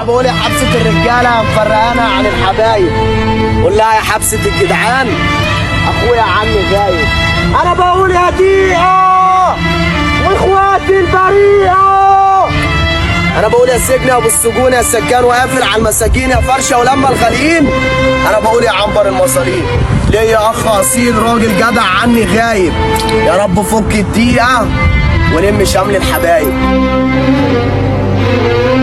انا بقول يا حبسه الرجاله مفرقانا عن الحبايب قول لها يا حبسه الجدعان اخويا عمي غايب انا بقول يا دقيقه واخواتي البريئه انا بقول يا سجن يا ابو السجون يا سجان وقافل على المساجين يا فرشه ولما الغاليين انا بقول يا عنبر المصارين ليا اخ اصيل راجل جدع عني غايب يا رب فك الدقيقه ونم شمل الحبايب